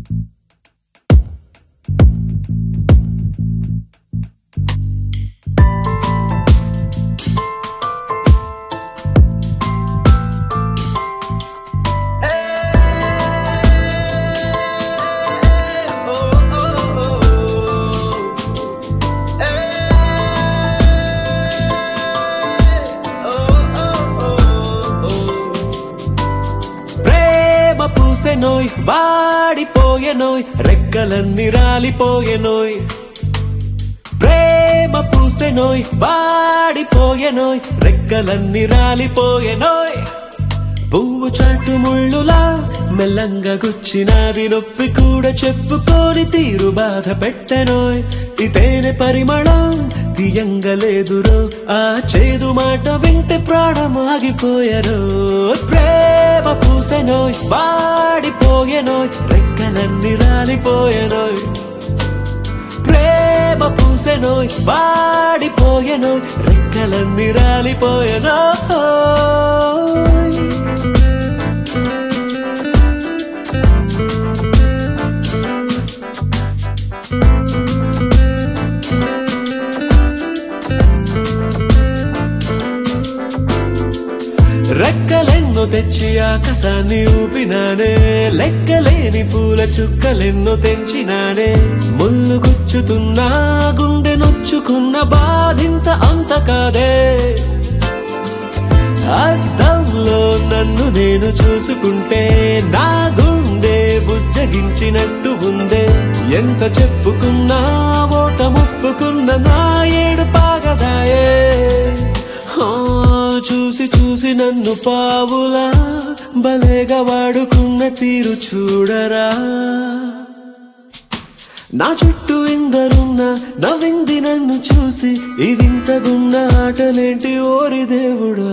ప్రేమ పూసెనోయ్ వాడిపోయెనోయ్ రెక్కలన్నీ రాలిపోయెనోయ్ ప్రేమ పూసెనోయ్ వాడిపోయెనోయ్ రెక్కలన్నీ రాలిపోయెనోయ్ పువ్వు చాటు ముళ్ళులా మెల్లంగా గుచ్చినాది నొప్పి కూడా చెప్పుకోని తీరు బాధ పెట్టెనోయ్ ఇతేనే పరిమళం తీయంగా లేదురో ఆ చేదు మాట వింటే ప్రాణం ఆగిపోయారో ప్రేమ పూసెనోయ్ వాడిపోయెనోయ్ రెక్కలన్నీ రాలిపోయెనోయ్ ప్రేమ పూసెనోయ్ వాడిపోయెనోయ్ రెక్కలన్నీ రాలిపోయెనోయ్ రెక్కలెన్నో తెచ్చి ఆకాశాన్ని ఊపినానే లెక్కలేని పూల చుక్కలెన్నో తెంచినానే ముళ్ళు గుచ్చుతున్నా గుండె నొచ్చుకున్న బాధింత అంత కాదే అద్దంలో నన్ను నేను చూసుకుంటే నా గుండె బుజ్జగించినట్టు ఉందే ఎంత చెప్పుకున్నా ఓట ముప్పుకున్న నా ఏడు పాగదాయే ఆ, చూసి చూసి నన్ను పావులా భలేగా వాడుకున్న తీరు చూడరా నా చుట్టూ ఇందరున్న నవ్వింది నన్ను చూసి ఈ వింతగున్న ఆటలేంటి ఓరి దేవుడా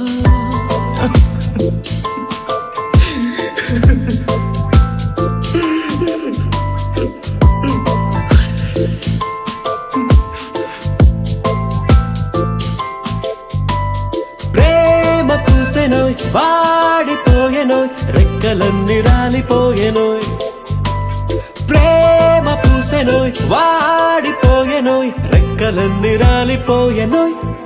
ప్రేమ పూసెనోయ్ వాడిపోయెనోయ్ రెక్కలన్నీ రాలిపోయెనోయ్ ప్రేమ పూసెనోయ్ వాడిపోయెనోయ్ రెక్కలన్నీ రాలిపోయెనోయ్